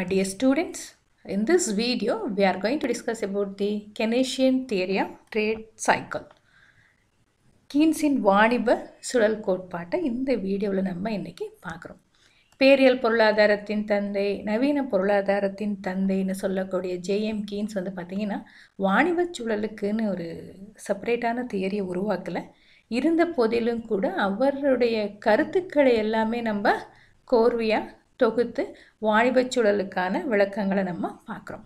dear students, in this video we are going to discuss about the Keynesian theory of trade cycle. கீன்ஸின் வாணிப சுழல் கோட்பாட்டை இந்த வீடியோவில் நம்ம இன்னைக்கு பார்க்குறோம் பேரியல் பொருளாதாரத்தின் தந்தை நவீன பொருளாதாரத்தின் தந்தைன்னு சொல்லக்கூடிய ஜேஎம் கீன்ஸ் வந்து பார்த்திங்கன்னா வாணிப சுழலுக்குன்னு ஒரு செப்பரேட்டான தியரியை உருவாக்கலை இருந்த போதிலும் கூட அவருடைய கருத்துக்களை எல்லாமே நம்ம கோர்வையாக தொகுத்து வாணிபச் சுழலுக்கான விளக்கங்களை நம்ம பார்க்குறோம்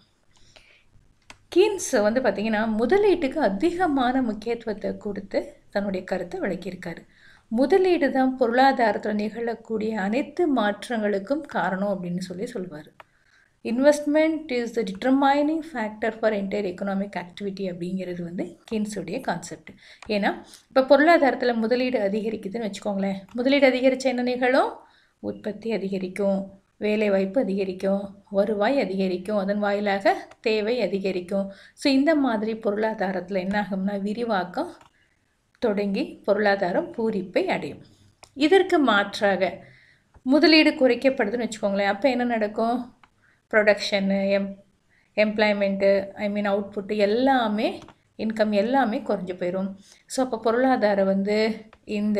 கீன்ஸ் வந்து பார்த்திங்கன்னா முதலீட்டுக்கு அதிகமான முக்கியத்துவத்தை கொடுத்து தன்னுடைய கருத்தை விளக்கியிருக்காரு முதலீடு தான் பொருளாதாரத்தில் நிகழக்கூடிய அனைத்து மாற்றங்களுக்கும் காரணம் அப்படின்னு சொல்லி சொல்லுவார் investment is the determining factor for entire economic activity அப்படிங்கிறது வந்து கீன்ஸுடைய கான்செப்ட் ஏன்னா இப்போ பொருளாதாரத்தில் முதலீடு அதிகரிக்குதுன்னு வச்சுக்கோங்களேன் முதலீடு அதிகரித்த என்ன நிகழும் உற்பத்தி அதிகரிக்கும் வேலைவாய்ப்பு அதிகரிக்கும் வருவாய் அதிகரிக்கும் அதன் வாயிலாக தேவை அதிகரிக்கும் ஸோ இந்த மாதிரி பொருளாதாரத்தில் என்ன ஆகும்னா விரிவாக்கம் தொடங்கி பொருளாதாரம் பூரிப்பை அடையும் இதற்கு மாற்றாக முதலீடு குறைக்கப்படுதுன்னு வச்சுக்கோங்களேன் அப்போ என்ன நடக்கும் ப்ரொடக்ஷனு எம் எம்ப்ளாய்மெண்ட்டு ஐ மீன் அவுட்புட்டு எல்லாமே இன்கம் எல்லாமே குறைஞ்சி போயிடும் ஸோ அப்போ பொருளாதாரம் வந்து இந்த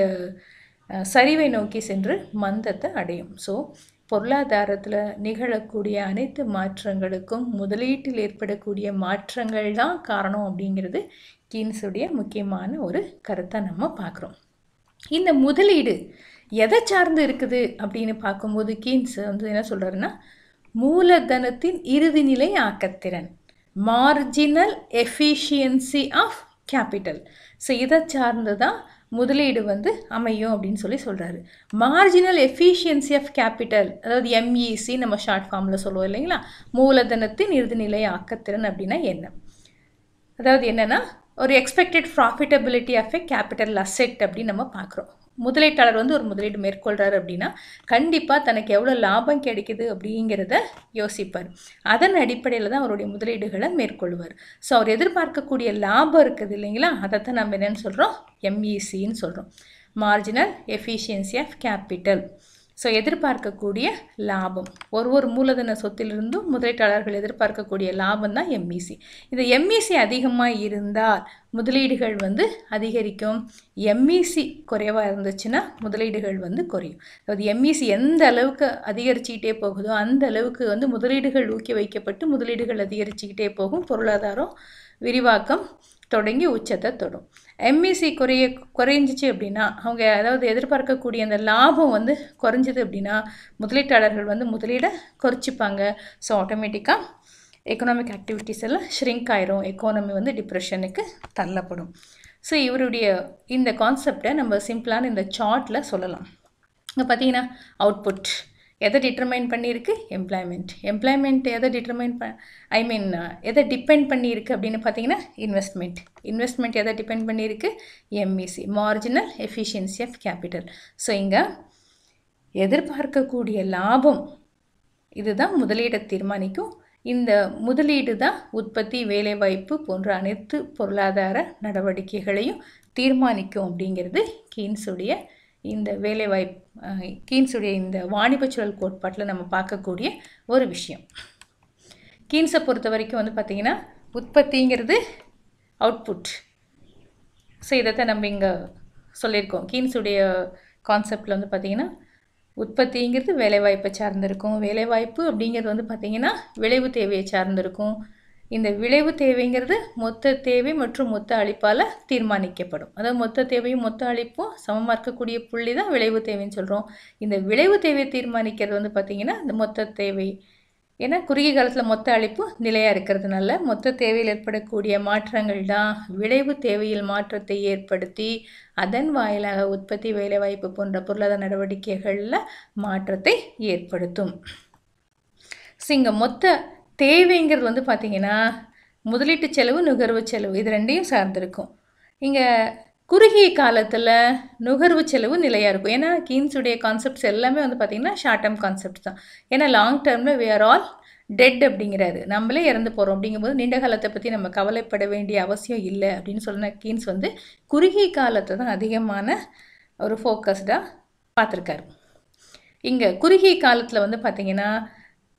சரிவை நோக்கி சென்று மந்தத்தை அடையும் ஸோ பொருளாதாரத்தில் நிகழக்கூடிய அனைத்து மாற்றங்களுக்கும் முதலீட்டில் ஏற்படக்கூடிய மாற்றங்கள் தான் காரணம் அப்படிங்கிறது கீன்ஸுடைய முக்கியமான ஒரு கருத்தை நம்ம பார்க்குறோம் இந்த முதலீடு எதை சார்ந்து இருக்குது அப்படின்னு பார்க்கும்போது கீன்ஸ் வந்து என்ன சொல்கிறாருன்னா மூலதனத்தின் இறுதிநிலை ஆக்கத்திறன் marginal efficiency of capital so இதை சார்ந்து தான் முதலீடு வந்து அமையும் அப்படின்னு சொல்லி சொல்கிறாரு மார்ஜினல் எஃபிஷியன்சி ஆஃப் கேபிட்டல் அதாவது எம்இசி நம்ம ஷார்ட் ஃபார்மில் சொல்லுவோம் இல்லைங்களா மூலதனத்தின் இறுதிநிலை ஆக்கத்திறன் அப்படின்னா என்ன அதாவது என்னென்னா ஒரு expected profitability of a capital asset அப்படின்னு நம்ம பார்க்குறோம் முதலீட்டாளர் வந்து ஒரு முதலீடு மேற்கொள்கிறாரு அப்படின்னா கண்டிப்பாக தனக்கு எவ்வளோ லாபம் கிடைக்குது அப்படிங்கிறத யோசிப்பார் அதன் அடிப்படையில் தான் அவருடைய முதலீடுகளை மேற்கொள்வார் ஸோ அவர் எதிர்பார்க்கக்கூடிய லாபம் இருக்குது இல்லைங்களா அதைத்தான் நம்ம என்னென்னு சொல்கிறோம் எம்இசின்னு சொல்கிறோம் marginal efficiency of capital so எதிர்பார்க்கக்கூடிய லாபம் ஒரு ஒரு மூலதன சொத்திலிருந்தும் முதலீட்டாளர்கள் எதிர்பார்க்கக்கூடிய லாபம் தான் எம்இசி இந்த எம்இசி அதிகமாக இருந்தால் முதலீடுகள் வந்து அதிகரிக்கும் எம்இசி குறைவாக இருந்துச்சுன்னா முதலீடுகள் வந்து குறையும் அதாவது எம்இசி எந்த அளவுக்கு அதிகரிச்சுக்கிட்டே போகுதோ அந்த அளவுக்கு வந்து முதலீடுகள் ஊக்கி வைக்கப்பட்டு முதலீடுகள் அதிகரிச்சுக்கிட்டே போகும் பொருளாதாரம் விரிவாக்கம் தொடங்கி உச்சத்தை தொடும் எம்இசி குறைய குறைஞ்சிச்சு அப்படின்னா அவங்க அதாவது எதிர்பார்க்கக்கூடிய அந்த லாபம் வந்து குறைஞ்சிது அப்படின்னா முதலீட்டாளர்கள் வந்து முதலீடை குறைச்சிப்பாங்க ஸோ ஆட்டோமேட்டிக்காக எக்கனாமிக் ஆக்டிவிட்டீஸ் எல்லாம் ஷ்ரிங்க் ஆயிரும் எக்கானமி வந்து டிப்ரெஷனுக்கு தள்ளப்படும் ஸோ இவருடைய இந்த கான்செப்டை நம்ம சிம்பிளான இந்த சார்ட்டில் சொல்லலாம் இங்கே பார்த்தீங்கன்னா அவுட்புட் எதை டிட்டர்மைன் பண்ணியிருக்கு எம்ப்ளாய்மெண்ட் எம்ப்ளாய்மெண்ட் எதை டிட்டர்மைன் ப ஐ மீன் எதை டிபெண்ட் பண்ணியிருக்கு அப்படின்னு பார்த்தீங்கன்னா இன்வெஸ்ட்மெண்ட் இன்வெஸ்ட்மெண்ட் எதை டிபெண்ட் பண்ணியிருக்கு MEC marginal efficiency of capital so இங்கே எதிர்பார்க்கக்கூடிய லாபம் இதுதான் முதலீடை தீர்மானிக்கும் இந்த முதலீடு தான் உற்பத்தி வேலைவாய்ப்பு போன்ற அனைத்து பொருளாதார நடவடிக்கைகளையும் தீர்மானிக்கும் அப்படிங்கிறது கீன்ஸுடைய இந்த வேலைவாய்ப்பு கீன்ஸுடைய இந்த வாணிபச்சுழல் கோட்பாட்டில் நம்ம பார்க்கக்கூடிய ஒரு விஷயம் கீன்ஸை பொறுத்த வரைக்கும் வந்து பார்த்திங்கன்னா உற்பத்திங்கிறது அவுட்புட் ஸோ இதைத்தான் நம்ம இங்கே சொல்லியிருக்கோம் கீன்ஸுடைய கான்செப்டில் வந்து பார்த்திங்கன்னா உற்பத்திங்கிறது வேலைவாய்ப்பை சார்ந்திருக்கும் வேலைவாய்ப்பு அப்படிங்கிறது வந்து பார்த்திங்கன்னா விளைவு தேவையை சார்ந்திருக்கும் இந்த விளைவு தேவைங்கிறது மொத்த தேவை மற்றும் மொத்த அளிப்பால் தீர்மானிக்கப்படும் அதாவது மொத்த தேவையும் மொத்த அளிப்பும் சமமாக இருக்கக்கூடிய புள்ளி தான் விளைவு தேவைன்னு சொல்கிறோம் இந்த விளைவு தேவையை தீர்மானிக்கிறது வந்து பார்த்திங்கன்னா இந்த மொத்த தேவை ஏன்னா குறுகிய காலத்தில் மொத்த அளிப்பு நிலையாக இருக்கிறதுனால மொத்த தேவையில் ஏற்படக்கூடிய மாற்றங்கள் தான் விளைவு தேவையில் மாற்றத்தை ஏற்படுத்தி அதன் வாயிலாக உற்பத்தி வேலைவாய்ப்பு போன்ற பொருளாதார நடவடிக்கைகளில் மாற்றத்தை ஏற்படுத்தும் ஸோ இங்கே மொத்த தேவைங்கிறது வந்து பார்த்திங்கன்னா முதலீட்டு செலவு நுகர்வு செலவு இது ரெண்டையும் சார்ந்திருக்கும் இங்கே குறுகிய காலத்தில் நுகர்வு செலவு நிலையாக இருக்கும் ஏன்னா கீன்ஸுடைய கான்செப்ட்ஸ் எல்லாமே வந்து பார்த்திங்கன்னா ஷார்ட் டேர்ம் கான்செப்ட் தான் ஏன்னா லாங் டேர்மில் வி ஆர் ஆல் டெட் அப்படிங்கிறாரு நம்மளே இறந்து போகிறோம் அப்படிங்கும்போது நீண்ட காலத்தை பற்றி நம்ம கவலைப்பட வேண்டிய அவசியம் இல்லை அப்படின்னு சொன்ன கீன்ஸ் வந்து குறுகிய காலத்தை தான் அதிகமான ஒரு ஃபோக்கஸ்டாக பார்த்துருக்காரு இங்கே குறுகிய காலத்தில் வந்து பார்த்திங்கன்னா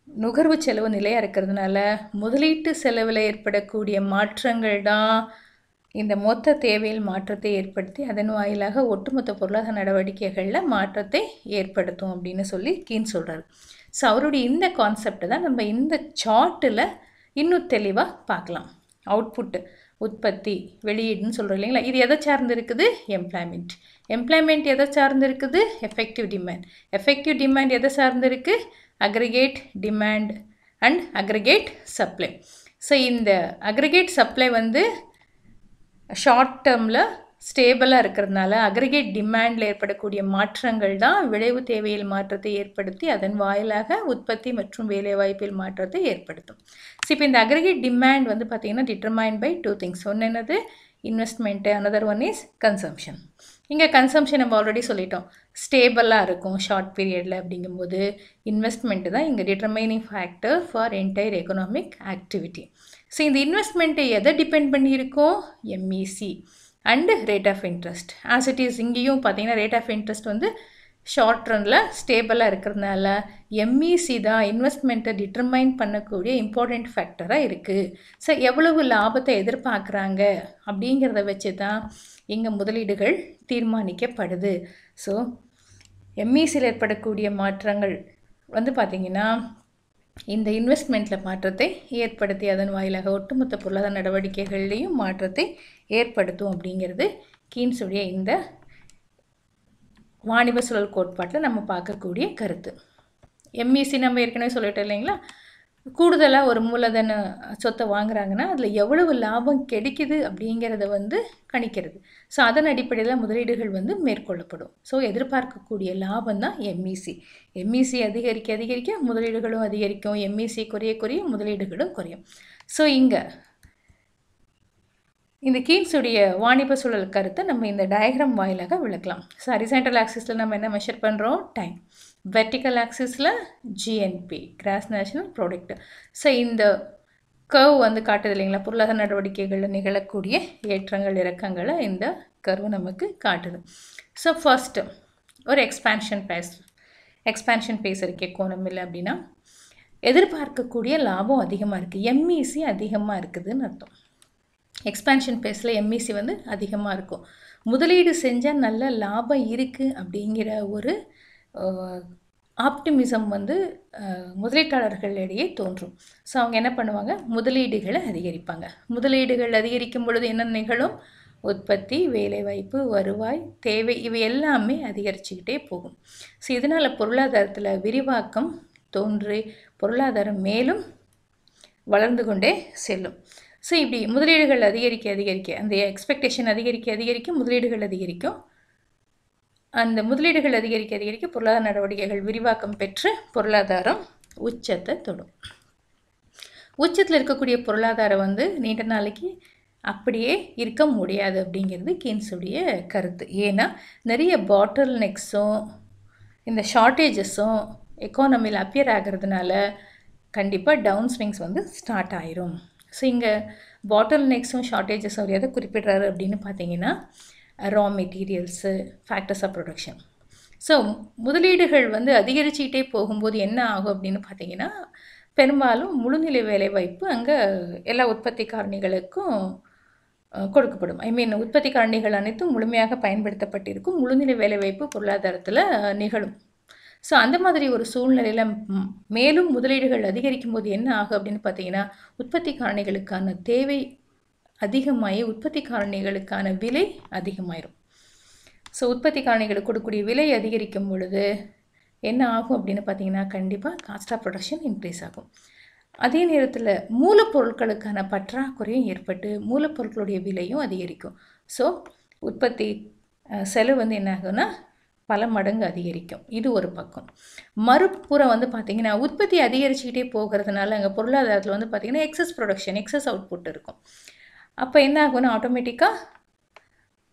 நுகர்வு செலவு நிலையாக இருக்கிறதுனால முதலீட்டு செலவில் ஏற்படக்கூடிய மாற்றங்கள் தான் இந்த மொத்த தேவையில் மாற்றத்தை ஏற்படுத்தி அதன் வாயிலாக ஒட்டுமொத்த பொருளாதார நடவடிக்கைகளில் மாற்றத்தை ஏற்படுத்தும் அப்படின்னு சொல்லி கீன் சொல்கிறார் ஸோ அவருடைய இந்த கான்செப்டை தான் நம்ம இந்த சார்ட்டில் இன்னும் தெளிவாக பார்க்கலாம் அவுட்புட்டு உற்பத்தி வெளியீடுன்னு சொல்கிறோம் இல்லைங்களா இது எதை சார்ந்து இருக்குது எம்ப்ளாய்மெண்ட் எம்ப்ளாய்மெண்ட் எதை சார்ந்து இருக்குது எஃபெக்டிவ் டிமாண்ட் எஃபெக்டிவ் டிமாண்ட் எதை சார்ந்து இருக்குது aggregate demand and aggregate supply so இந்த அக்ரிகேட் சப்ளை வந்து ஷார்ட் டேர்மில் ஸ்டேபிளாக இருக்கிறதுனால அக்ரிகேட் டிமாண்டில் ஏற்படக்கூடிய மாற்றங்கள் தான் விளைவு தேவையில் மாற்றத்தை ஏற்படுத்தி அதன் வாயிலாக உற்பத்தி மற்றும் வேலைவாய்ப்பில் மாற்றத்தை ஏற்படுத்தும் ஸோ இப்போ இந்த அக்ரிகேட் டிமாண்ட் வந்து பார்த்திங்கன்னா டிட்டர்மைன் பை டூ திங்ஸ் ஒன்று என்னது investment another one is consumption இங்கே கன்சம்ஷன் நம்ம ஆல்ரெடி சொல்லிட்டோம் ஸ்டேபிளாக இருக்கும் ஷார்ட் பீரியடில் அப்படிங்கும்போது இன்வெஸ்ட்மெண்ட்டு தான் இங்கே determining factor for entire economic activity so இந்த இன்வெஸ்ட்மெண்ட்டை எதை டிபெண்ட் பண்ணியிருக்கோம் MEC and rate of interest as it is இங்கேயும் பார்த்தீங்கன்னா ரேட் ஆஃப் இன்ட்ரெஸ்ட் வந்து ஷார்ட் ரனில் ஸ்டேபிளாக இருக்கிறதுனால எம்இசி தான் இன்வெஸ்ட்மெண்ட்டை டிட்டர்மைன் பண்ணக்கூடிய இம்பார்ட்டண்ட் ஃபேக்டராக இருக்குது ஸோ எவ்வளவு லாபத்தை எதிர்பார்க்குறாங்க அப்படிங்கிறத வச்சு தான் இங்கே முதலீடுகள் தீர்மானிக்கப்படுது ஸோ எம்இசியில் ஏற்படக்கூடிய மாற்றங்கள் வந்து பார்த்திங்கன்னா இந்த இன்வெஸ்ட்மெண்ட்டில் மாற்றத்தை ஏற்படுத்தி அதன் வாயிலாக ஒட்டுமொத்த பொருளாதார நடவடிக்கைகள்லேயும் மாற்றத்தை ஏற்படுத்தும் அப்படிங்கிறது கீன்ஸுடைய இந்த வாணிப சுழல் கோட்பாட்டில் நம்ம பார்க்கக்கூடிய கருத்து எம்இசி நம்ம ஏற்கனவே சொல்லிட்டோம் இல்லைங்களா கூடுதலாக ஒரு மூலதன சொத்தை வாங்குறாங்கன்னா அதில் எவ்வளவு லாபம் கிடைக்குது அப்படிங்கிறத வந்து கணிக்கிறது ஸோ அதன் அடிப்படையில் முதலீடுகள் வந்து மேற்கொள்ளப்படும் ஸோ எதிர்பார்க்கக்கூடிய லாபம் தான் எம்இசி எம்இசி அதிகரிக்க அதிகரிக்க முதலீடுகளும் அதிகரிக்கும் எம்இசி குறைய குறைய முதலீடுகளும் குறையும் ஸோ இங்கே இந்த கீன்ஸுடைய வாணிப சூழல் கருத்தை நம்ம இந்த டயக்ராம் வாயிலாக விளக்கலாம் ஸோ ஹரிசென்டல் ஆக்சிஸில் நம்ம என்ன மெஷர் பண்ணுறோம் டைம் வெர்டிக்கல் ஆக்சிஸில் GNP gross national product so இந்த கர்வ் வந்து காட்டுது இல்லைங்களா பொருளாதார நடவடிக்கைகளில் நிகழக்கூடிய ஏற்றங்கள் இறக்கங்களை இந்த கர்வு நமக்கு காட்டுது ஸோ ஃபர்ஸ்ட்டு ஒரு எக்ஸ்பேன்ஷன் பேஸ் எக்ஸ்பேன்ஷன் பேஸ் இருக்கு எக்கோனமியில் அப்படின்னா எதிர்பார்க்கக்கூடிய லாபம் அதிகமாக இருக்குது எம்இசி அதிகமாக இருக்குதுன்னு அர்த்தம் எக்ஸ்பேன்ஷன் பேஸில் எம்இசி வந்து அதிகமாக இருக்கும் முதலீடு செஞ்சால் நல்ல லாபம் இருக்குது அப்படிங்கிற ஒரு ஆப்டிமிசம் வந்து முதலீட்டாளர்களிடையே தோன்றும் ஸோ அவங்க என்ன பண்ணுவாங்க முதலீடுகளை அதிகரிப்பாங்க முதலீடுகள் அதிகரிக்கும் பொழுது என்ன நிகழும் உற்பத்தி வேலைவாய்ப்பு வருவாய் தேவை இவை எல்லாமே அதிகரிச்சுக்கிட்டே போகும் ஸோ இதனால் பொருளாதாரத்தில் விரிவாக்கம் தோன்றி பொருளாதாரம் மேலும் வளர்ந்து கொண்டே செல்லும் ஸோ இப்படி முதலீடுகள் அதிகரிக்க அதிகரிக்க அந்த எக்ஸ்பெக்டேஷன் அதிகரிக்க அதிகரிக்க முதலீடுகள் அதிகரிக்கும் அந்த முதலீடுகள் அதிகரிக்க அதிகரிக்க பொருளாதார நடவடிக்கைகள் விரிவாக்கம் பெற்று பொருளாதாரம் உச்சத்தை தொடும் உச்சத்தில் இருக்கக்கூடிய பொருளாதாரம் வந்து நீண்ட நாளைக்கு அப்படியே இருக்க முடியாது அப்படிங்கிறது கீன்ஸுடைய கருத்து ஏன்னா நிறைய பாட்டில் நெக்ஸும் இந்த ஷார்ட்டேஜஸும் எக்கானமியில் அப்பியர் ஆகிறதுனால கண்டிப்பாக டவுன் ஸ்விங்ஸ் வந்து ஸ்டார்ட் ஆயிரும் ஸோ இங்கே பாட்டில் நெக்ஸும் ஷார்ட்டேஜஸ் அவர் எதை குறிப்பிடுறாரு அப்படின்னு பார்த்தீங்கன்னா raw materials factors of production so முதலீடுகள் வந்து அதிகரிச்சுக்கிட்டே போகும்போது என்ன ஆகும் அப்படின்னு பார்த்தீங்கன்னா பெரும்பாலும் முழுநிலை வேலைவாய்ப்பு அங்கே எல்லா உற்பத்தி காரணிகளுக்கும் கொடுக்கப்படும் ஐ மீன் உற்பத்தி காரணிகள் அனைத்தும் முழுமையாக பயன்படுத்தப்பட்டிருக்கும் முழுநிலை வேலைவாய்ப்பு பொருளாதாரத்தில் நிகழும் ஸோ அந்த மாதிரி ஒரு சூழ்நிலையில் மேலும் முதலீடுகள் அதிகரிக்கும் போது என்ன ஆகும் அப்படின்னு பார்த்தீங்கன்னா உற்பத்தி காரணிகளுக்கான தேவை அதிகமாகி உற்பத்தி காரணிகளுக்கான விலை அதிகமாயிரும் ஸோ உற்பத்தி காரணிகளுக்கு கொடுக்கக்கூடிய விலை அதிகரிக்கும் பொழுது என்ன ஆகும் அப்படின்னு பார்த்தீங்கன்னா கண்டிப்பாக காஸ்ட் ஆஃப் ப்ரொடக்ஷன் இன்க்ரீஸ் ஆகும் அதே நேரத்தில் மூலப்பொருட்களுக்கான பற்றாக்குறையும் ஏற்பட்டு மூலப்பொருட்களுடைய விலையும் அதிகரிக்கும் ஸோ உற்பத்தி செலவு வந்து என்ன ஆகும்னா பல மடங்கு அதிகரிக்கும் இது ஒரு பக்கம் மறுபுறம் வந்து பார்த்திங்கன்னா உற்பத்தி அதிகரிச்சுக்கிட்டே போகிறதுனால அங்கே பொருளாதாரத்தில் வந்து பார்த்திங்கன்னா எக்ஸஸ் ப்ரொடக்ஷன் எக்ஸஸ் அவுட்புட் இருக்கும் அப்போ என்ன ஆகும்னா ஆட்டோமேட்டிக்காக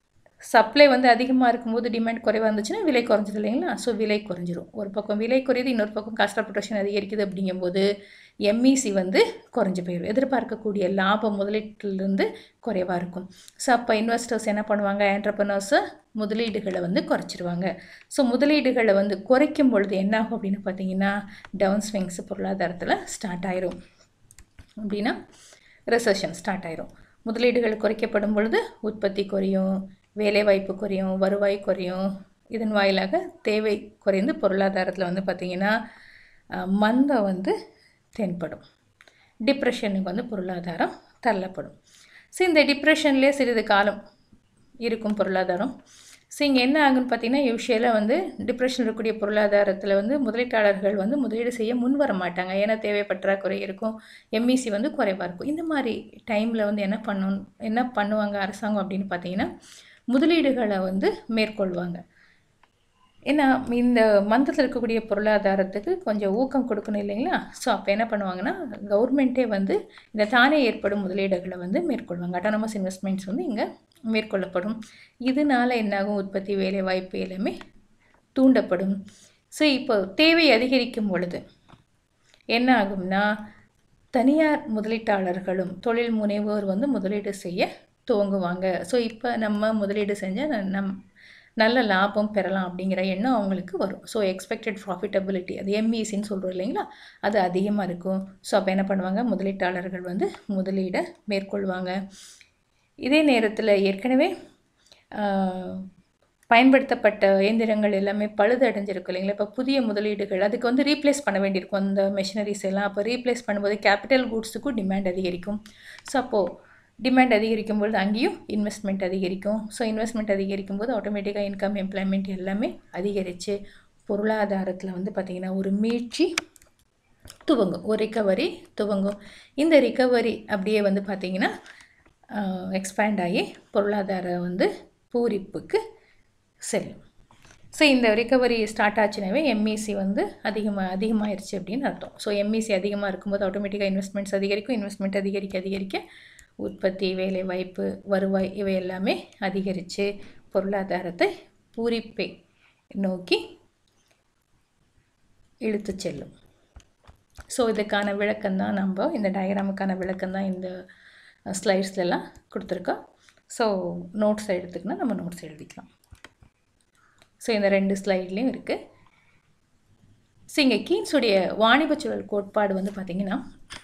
சப்ளை வந்து அதிகமாக இருக்கும்போது டிமாண்ட் குறைவாக இருந்துச்சுன்னா விலை குறைஞ்சது இல்லைங்களா ஸோ விலை குறைஞ்சிரும் ஒரு பக்கம் விலை குறையுது இன்னொரு பக்கம் காஸ்ட் ஆஃப் ப்ரொடக்ஷன் அதிகரிக்குது அப்படிங்கும்போது எம்இசி வந்து குறைஞ்சி போயிடும் எதிர்பார்க்கக்கூடிய லாபம் முதலீட்டிலிருந்து குறைவாக இருக்கும் ஸோ அப்போ இன்வெஸ்டர்ஸ் என்ன பண்ணுவாங்க ஆண்டர்பனர்ஸு முதலீடுகளை வந்து குறைச்சிருவாங்க ஸோ முதலீடுகளை வந்து குறைக்கும் பொழுது என்ன ஆகும் அப்படின்னு பார்த்தீங்கன்னா டவுன் ஸ்விங்ஸ் பொருளாதாரத்தில் ஸ்டார்ட் ஆயிரும் அப்படின்னா ரெசஷன் ஸ்டார்ட் ஆயிரும் முதலீடுகள் குறைக்கப்படும் பொழுது உற்பத்தி குறையும் வேலைவாய்ப்பு குறையும் வருவாய் குறையும் இதன் வாயிலாக தேவை குறைந்து பொருளாதாரத்தில் வந்து பார்த்திங்கன்னா மந்தம் வந்து தென்படும் டிப்ரெஷனுக்கு வந்து பொருளாதாரம் தள்ளப்படும் ஸோ இந்த டிப்ரெஷன்லேயே சிறிது காலம் இருக்கும் பொருளாதாரம் ஸோ இங்கே என்ன ஆகுன்னு பார்த்தீங்கன்னா யூஷுவலாக வந்து டிப்ரெஷன் இருக்கக்கூடிய பொருளாதாரத்தில் வந்து முதலீட்டாளர்கள் வந்து முதலீடு செய்ய முன் வர மாட்டாங்க ஏன்னா தேவை பற்றாக்குறை இருக்கும் எம்இசி வந்து குறைவாக இருக்கும் இந்த மாதிரி டைமில் வந்து என்ன பண்ணும் என்ன பண்ணுவாங்க அரசாங்கம் அப்படின்னு பார்த்தீங்கன்னா முதலீடுகளை வந்து மேற்கொள்வாங்க ஏன்னா இந்த மந்தத்தில் இருக்கக்கூடிய பொருளாதாரத்துக்கு கொஞ்சம் ஊக்கம் கொடுக்கணும் இல்லைங்களா ஸோ அப்போ என்ன பண்ணுவாங்கன்னா கவர்மெண்ட்டே வந்து இந்த தானே ஏற்படும் முதலீடுகளை வந்து மேற்கொள்வாங்க அட்டானமஸ் இன்வெஸ்ட்மெண்ட்ஸ் வந்து இங்கே மேற்கொள்ளப்படும் இதனால என்னாகும் உற்பத்தி வேலைவாய்ப்பு எல்லாமே தூண்டப்படும் ஸோ இப்போ தேவை அதிகரிக்கும் பொழுது என்ன ஆகும்னா தனியார் முதலீட்டாளர்களும் தொழில் முனைவோர் வந்து முதலீடு செய்ய துவங்குவாங்க ஸோ இப்போ நம்ம முதலீடு செஞ்சால் நம் நல்ல லாபம் பெறலாம் அப்படிங்கிற எண்ணம் அவங்களுக்கு வரும் ஸோ எக்ஸ்பெக்டட் ப்ராஃபிட்டபிலிட்டி அது எம்இசின்னு சொல்கிறோம் இல்லைங்களா அது அதிகமாக இருக்கும் ஸோ அப்போ என்ன பண்ணுவாங்க முதலீட்டாளர்கள் வந்து முதலீடை மேற்கொள்வாங்க இதே நேரத்தில் ஏற்கனவே பயன்படுத்தப்பட்ட இயந்திரங்கள் எல்லாமே பழுது அடைஞ்சிருக்கு இல்லைங்களா இப்போ புதிய முதலீடுகள் அதுக்கு வந்து ரீப்ளேஸ் பண்ண வேண்டியிருக்கும் அந்த மெஷினரிஸ் எல்லாம் அப்போ ரீப்ளேஸ் பண்ணும்போது கேபிட்டல் கூட்ஸுக்கும் டிமாண்ட் அதிகரிக்கும் ஸோ அப்போது டிமாண்ட் அதிகரிக்கும் பொழுது அங்கேயும் இன்வெஸ்ட்மெண்ட் அதிகரிக்கும் ஸோ இன்வெஸ்ட்மெண்ட் அதிகரிக்கும் போது ஆட்டோமேட்டிக்காக இன்கம் எம்ப்ளாய்மெண்ட் எல்லாமே அதிகரித்து பொருளாதாரத்தில் வந்து பார்த்திங்கன்னா ஒரு மீட்சி துவங்கும் ஒரு ரிக்கவரி துவங்கும் இந்த ரிக்கவரி அப்படியே வந்து பார்த்திங்கன்னா எக்ஸ்பேண்ட் ஆகி பொருளாதாரம் வந்து பூரிப்புக்கு செல்லும் ஸோ இந்த ரிக்கவரி ஸ்டார்ட் ஆச்சுனாவே எம்இசி வந்து அதிகமாக அதிகமாகிருச்சு அப்படின்னு அர்த்தம் ஸோ எம்இசி அதிகமாக இருக்கும்போது ஆட்டோமேட்டிக்காக இன்வெஸ்ட்மெண்ட்ஸ் அதிகரிக்கும் இன்வெஸ்ட்மெண்ட் அதிகரிக்க அதிகரிக்க உற்பத்தி வேலைவாய்ப்பு வருவாய் இவை எல்லாமே அதிகரித்து பொருளாதாரத்தை பூரிப்பை நோக்கி இழுத்து செல்லும் ஸோ இதுக்கான விளக்கம்தான் நம்ம இந்த டயக்ராமுக்கான விளக்கம்தான் இந்த ஸ்லைட்ஸ்லலாம் கொடுத்துருக்கோம் ஸோ நோட்ஸ் எடுத்துக்கினா நம்ம நோட்ஸ் எழுதிக்கலாம் ஸோ இந்த ரெண்டு ஸ்லைட்லேயும் இருக்குது ஸோ இங்கே கீன்ஸுடைய வாணிப சூழல் கோட்பாடு வந்து பார்த்திங்கன்னா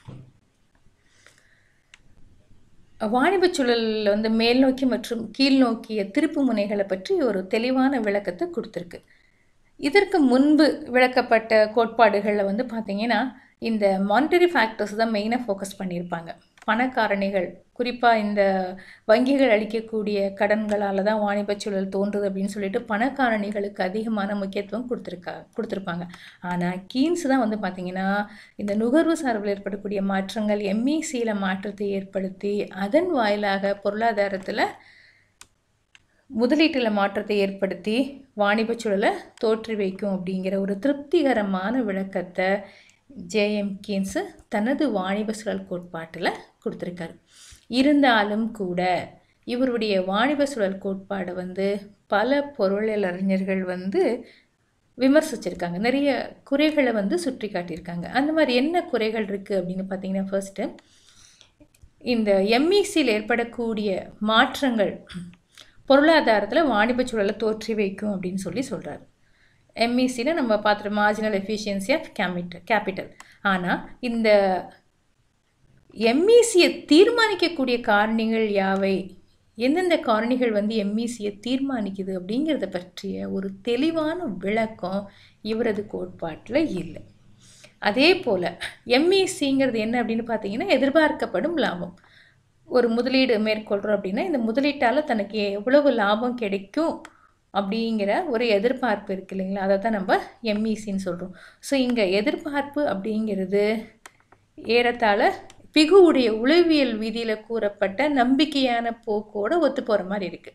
வாணிபச் சூழலில் வந்து மேல் நோக்கி மற்றும் கீழ் நோக்கிய திருப்பு முனைகளை பற்றி ஒரு தெளிவான விளக்கத்தை கொடுத்துருக்கு இதற்கு முன்பு விளக்கப்பட்ட கோட்பாடுகளில் வந்து பார்த்திங்கன்னா இந்த மானிட்டரி ஃபேக்டர்ஸ் தான் மெயினாக ஃபோக்கஸ் பண்ணியிருப்பாங்க பணக்காரணிகள் குறிப்பாக இந்த வங்கிகள் அளிக்கக்கூடிய கடன்களால் தான் வாணிபச் சூழல் தோன்றுது அப்படின்னு சொல்லிட்டு பணக்காரணிகளுக்கு அதிகமான முக்கியத்துவம் கொடுத்துருக்கா கொடுத்துருப்பாங்க ஆனால் கீன்ஸ் தான் வந்து பார்த்திங்கன்னா இந்த நுகர்வு சார்பில் ஏற்படக்கூடிய மாற்றங்கள் எம்இசியில் மாற்றத்தை ஏற்படுத்தி அதன் வாயிலாக பொருளாதாரத்தில் முதலீட்டில் மாற்றத்தை ஏற்படுத்தி வாணிபச் சூழலை தோற்றி வைக்கும் அப்படிங்கிற ஒரு திருப்திகரமான விளக்கத்தை ஜேஎம் கீன்ஸு தனது வாணிப சுழல் கோட்பாட்டில் கொடுத்துருக்காரு இருந்தாலும் கூட இவருடைய வாணிப சுழல் கோட்பாடை வந்து பல பொருளியலறிஞர்கள் வந்து விமர்சிச்சிருக்காங்க நிறைய குறைகளை வந்து சுற்றி காட்டியிருக்காங்க அந்த மாதிரி என்ன குறைகள் இருக்குது அப்படின்னு பார்த்தீங்கன்னா ஃபர்ஸ்ட்டு இந்த எம்இசியில் ஏற்படக்கூடிய மாற்றங்கள் பொருளாதாரத்தில் வாணிப சூழலை தோற்றி வைக்கும் அப்படின்னு சொல்லி சொல்கிறார் எம்இசியில் நம்ம பார்த்துட்டு marginal efficiency of capital capital ஆனால் இந்த எம்இசியை தீர்மானிக்கக்கூடிய காரணிகள் யாவை எந்தெந்த காரணிகள் வந்து எம்இசியை தீர்மானிக்குது அப்படிங்கிறத பற்றிய ஒரு தெளிவான விளக்கம் இவரது கோட்பாட்டில் இல்லை அதே போல் எம்இசிங்கிறது என்ன அப்படின்னு பார்த்தீங்கன்னா எதிர்பார்க்கப்படும் லாபம் ஒரு முதலீடு மேற்கொள்கிறோம் அப்படின்னா இந்த முதலீட்டால் தனக்கு எவ்வளவு லாபம் கிடைக்கும் அப்படிங்கிற ஒரு எதிர்பார்ப்பு இருக்கு இல்லைங்களா அதை தான் நம்ம எம்இசின்னு சொல்கிறோம் ஸோ இங்கே எதிர்பார்ப்பு அப்படிங்கிறது ஏறத்தாழ பிகுவுடைய உளவியல் விதியில் கூறப்பட்ட நம்பிக்கையான போக்கோடு ஒத்து போகிற மாதிரி இருக்குது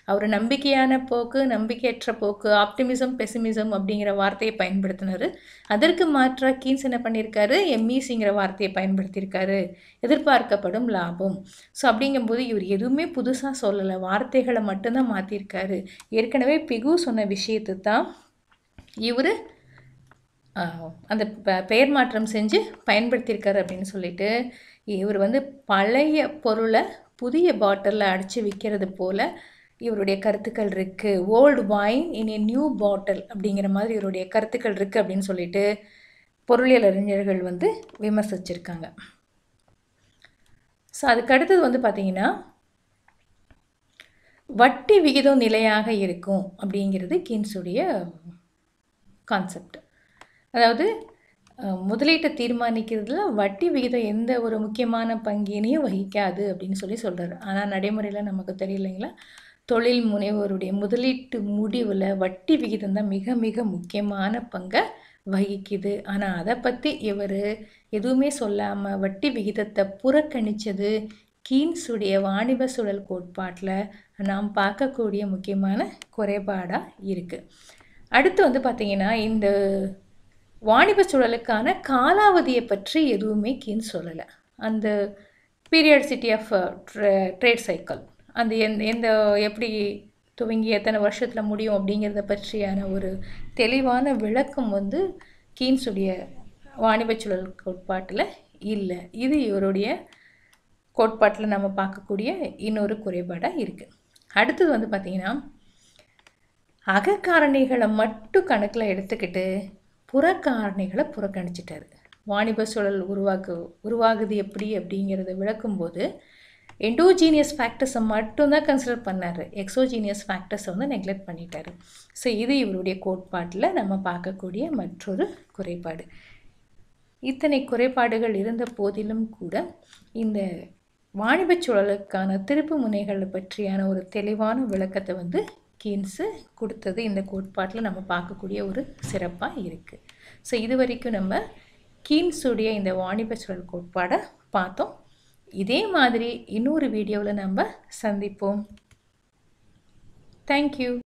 அவர் நம்பிக்கையான போக்கு நம்பிக்கையற்ற போக்கு ஆப்டிமிசம் பெசிமிசம் அப்படிங்கிற வார்த்தையை பயன்படுத்தினார் அதற்கு மாற்றாக கீன்ஸ் என்ன பண்ணியிருக்காரு எம்இசிங்கிற வார்த்தையை பயன்படுத்தியிருக்காரு எதிர்பார்க்கப்படும் லாபம் ஸோ அப்படிங்கும்போது இவர் எதுவுமே புதுசாக சொல்லலை வார்த்தைகளை மட்டும்தான் மாற்றிருக்காரு ஏற்கனவே பிகு சொன்ன விஷயத்தை தான் இவர் அந்த பெயர் மாற்றம் செஞ்சு பயன்படுத்தியிருக்காரு அப்படின்னு சொல்லிட்டு இவர் வந்து பழைய பொருளை புதிய பாட்டிலில் அடித்து விற்கிறது போல் இவருடைய கருத்துக்கள் இருக்குது old wine in a new bottle அப்படிங்கிற மாதிரி இவருடைய கருத்துக்கள் இருக்குது அப்படின்னு சொல்லிட்டு பொருளியல் அறிஞர்கள் வந்து விமர்சிச்சிருக்காங்க ஸோ அதுக்கு அடுத்தது வந்து பார்த்திங்கன்னா வட்டி விகிதம் நிலையாக இருக்கும் அப்படிங்கிறது கீன்ஸுடைய கான்செப்ட் அதாவது முதலீட்டை தீர்மானிக்கிறதுல வட்டி விகிதம் எந்த ஒரு முக்கியமான பங்கினையும் வகிக்காது அப்படின்னு சொல்லி சொல்கிறாரு ஆனால் நடைமுறையில் நமக்கு தெரியலைங்களா தொழில் முனைவோருடைய முதலீட்டு முடிவில் வட்டி விகிதம் தான் மிக மிக முக்கியமான பங்கை வகிக்குது ஆனால் அதை பற்றி இவர் எதுவுமே சொல்லாமல் வட்டி விகிதத்தை புறக்கணித்தது கீன்ஸுடைய வாணிப சூழல் கோட்பாட்டில் நாம் பார்க்கக்கூடிய முக்கியமான குறைபாடாக இருக்குது அடுத்து வந்து பார்த்திங்கன்னா இந்த வாணிப சூழலுக்கான காலாவதியை பற்றி எதுவுமே கீன் சொல்லலை அந்த பீரியட்சிட்டி ஆஃப் ட்ரேட் சைக்கிள் அந்த எந்த எந்த எப்படி துவங்கி எத்தனை வருஷத்தில் முடியும் அப்படிங்கிறத பற்றியான ஒரு தெளிவான விளக்கம் வந்து கீன்ஸுடைய வாணிப சூழல் கோட்பாட்டில் இல்லை இது இவருடைய கோட்பாட்டில் நம்ம பார்க்கக்கூடிய இன்னொரு குறைபாடாக இருக்குது அடுத்தது வந்து பார்த்திங்கன்னா அகக்காரணிகளை மட்டும் கணக்கில் எடுத்துக்கிட்டு புறக்காரணிகளை புறக்கணிச்சிட்டாரு வாணிப சூழல் உருவாக்கு உருவாகுது எப்படி அப்படிங்கிறத விளக்கும்போது எண்டோஜீனியஸ் ஃபேக்டர்ஸை மட்டும்தான் கன்சிடர் பண்ணார் எக்ஸோஜீனியஸ் ஃபேக்டர்ஸை வந்து நெக்லெக்ட் பண்ணிட்டார் ஸோ இது இவருடைய கோட்பாட்டில் நம்ம பார்க்கக்கூடிய மற்றொரு குறைபாடு இத்தனை குறைபாடுகள் இருந்த போதிலும் கூட இந்த வாணிப சூழலுக்கான திருப்பு முனைகளை பற்றியான ஒரு தெளிவான விளக்கத்தை வந்து கீன்ஸு கொடுத்தது இந்த கோட்பாட்டில் நம்ம பார்க்கக்கூடிய ஒரு சிறப்பாக இருக்குது ஸோ இது வரைக்கும் நம்ம கீன்ஸுடைய இந்த வாணிப சூழல் கோட்பாடை பார்த்தோம் இதே மாதிரி இன்னொரு வீடியோவில் நம்ம சந்திப்போம் தேங்க்யூ